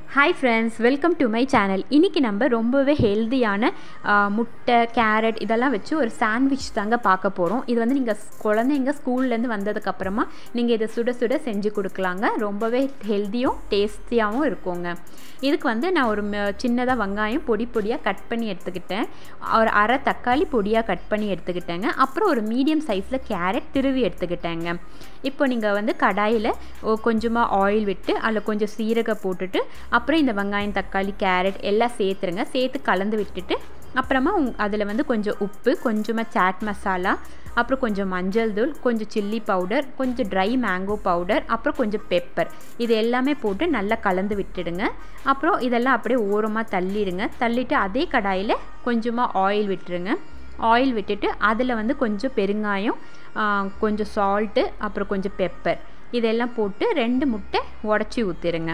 hi friends welcome to my channel இன்றைக்கி நம்ம ரொம்பவே ஹெல்தியான முட்டை கேரட் இதெல்லாம் வச்சு ஒரு சாண்ட்விச் தாங்க பார்க்க போகிறோம் இது வந்து நீங்கள் குழந்தைங்க ஸ்கூல்லேருந்து வந்ததுக்கப்புறமா நீங்கள் இதை சுட சுட செஞ்சு கொடுக்கலாங்க ரொம்பவே ஹெல்த்தியும் டேஸ்டியாகவும் இருக்குங்க இதுக்கு வந்து நான் ஒரு சின்னதாக வெங்காயம் பொடி பொடியாக கட் பண்ணி எடுத்துக்கிட்டேன் ஒரு அரை தக்காளி பொடியாக கட் பண்ணி எடுத்துக்கிட்டேங்க அப்புறம் ஒரு மீடியம் சைஸில் கேரட் திருவி எடுத்துக்கிட்டேங்க இப்போ நீங்கள் வந்து கடாயில் கொஞ்சமாக ஆயில் விட்டு அதில் கொஞ்சம் சீரகம் போட்டுட்டு அப்புறம் இந்த வெங்காயம் தக்காளி கேரட் எல்லாம் சேர்த்துருங்க சேர்த்து கலந்து விட்டுட்டு அப்புறமா அதில் வந்து கொஞ்சம் உப்பு கொஞ்சமாக சாட் மசாலா அப்புறம் கொஞ்சம் மஞ்சள் தூள் கொஞ்சம் சில்லி பவுடர் கொஞ்சம் ட்ரை மேங்கோ பவுடர் அப்புறம் கொஞ்சம் பெப்பர் இது எல்லாமே போட்டு நல்லா கலந்து விட்டுடுங்க அப்புறம் இதெல்லாம் அப்படியே ஓரமாக தள்ளிடுங்க தள்ளிட்டு அதே கடாயில் கொஞ்சமாக ஆயில் விட்டுருங்க ஆயில் விட்டுட்டு அதில் வந்து கொஞ்சம் பெருங்காயம் கொஞ்சம் சால்ட்டு அப்புறம் கொஞ்சம் பெப்பர் இதெல்லாம் போட்டு ரெண்டு முட்டை உடச்சி ஊற்றிடுங்க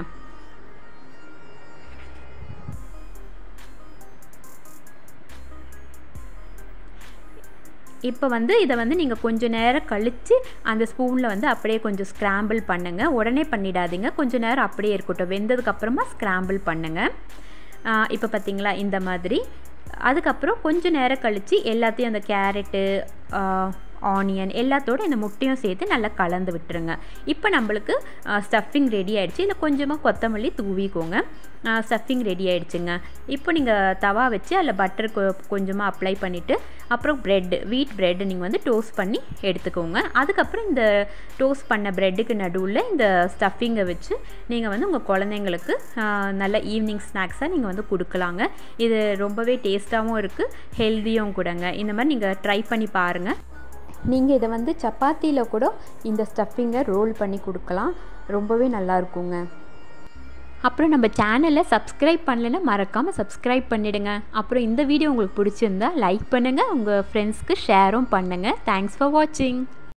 இப்போ வந்து இதை வந்து நீங்கள் கொஞ்சம் நேரம் கழித்து அந்த ஸ்பூனில் வந்து அப்படியே கொஞ்சம் ஸ்க்ராம்பிள் பண்ணுங்கள் உடனே பண்ணிடாதீங்க கொஞ்சம் நேரம் அப்படியே இருக்கட்டும் வெந்ததுக்கப்புறமா ஸ்க்ராம்பிள் பண்ணுங்கள் இப்போ பார்த்தீங்களா இந்த மாதிரி அதுக்கப்புறம் கொஞ்சம் நேரம் கழித்து எல்லாத்தையும் அந்த கேரட்டு ஆனியன் எல்லாத்தோட இந்த முட்டையும் சேர்த்து நல்லா கலந்து விட்டுருங்க இப்போ நம்மளுக்கு ஸ்டஃபிங் ரெடி ஆகிடுச்சு இல்லை கொஞ்சமாக கொத்தமல்லி தூவிக்கோங்க ஸ்டஃபிங் ரெடி ஆகிடுச்சுங்க இப்போ நீங்கள் தவா வச்சு அதில் பட்டர் கொஞ்சமாக அப்ளை பண்ணிவிட்டு அப்புறம் ப்ரெட் வீட் ப்ரெட் நீங்கள் வந்து டோஸ்ட் பண்ணி எடுத்துக்கோங்க அதுக்கப்புறம் இந்த டோஸ்ட் பண்ண ப்ரெட்டுக்கு நடுவில் இந்த ஸ்டஃபிங்கை வச்சு நீங்கள் வந்து உங்கள் குழந்தைங்களுக்கு நல்ல ஈவினிங் ஸ்நாக்ஸாக நீங்கள் வந்து கொடுக்கலாங்க இது ரொம்பவே டேஸ்ட்டாகவும் இருக்குது ஹெல்த்தியும் கூடங்க இந்த மாதிரி நீங்கள் ட்ரை பண்ணி பாருங்கள் நீங்கள் இதை வந்து சப்பாத்தியில் கூட இந்த ஸ்டஃபிங்கை ரோல் பண்ணி கொடுக்கலாம் ரொம்பவே நல்லா இருக்குங்க அப்புறம் நம்ம சேனலை சப்ஸ்கிரைப் பண்ணலைன்னா மறக்காமல் சப்ஸ்கிரைப் பண்ணிவிடுங்க அப்புறம் இந்த வீடியோ உங்களுக்கு பிடிச்சிருந்தா லைக் பண்ணுங்கள் உங்கள் ஃப்ரெண்ட்ஸ்க்கு ஷேரும் பண்ணுங்கள் தேங்க்ஸ் ஃபார் வாட்சிங்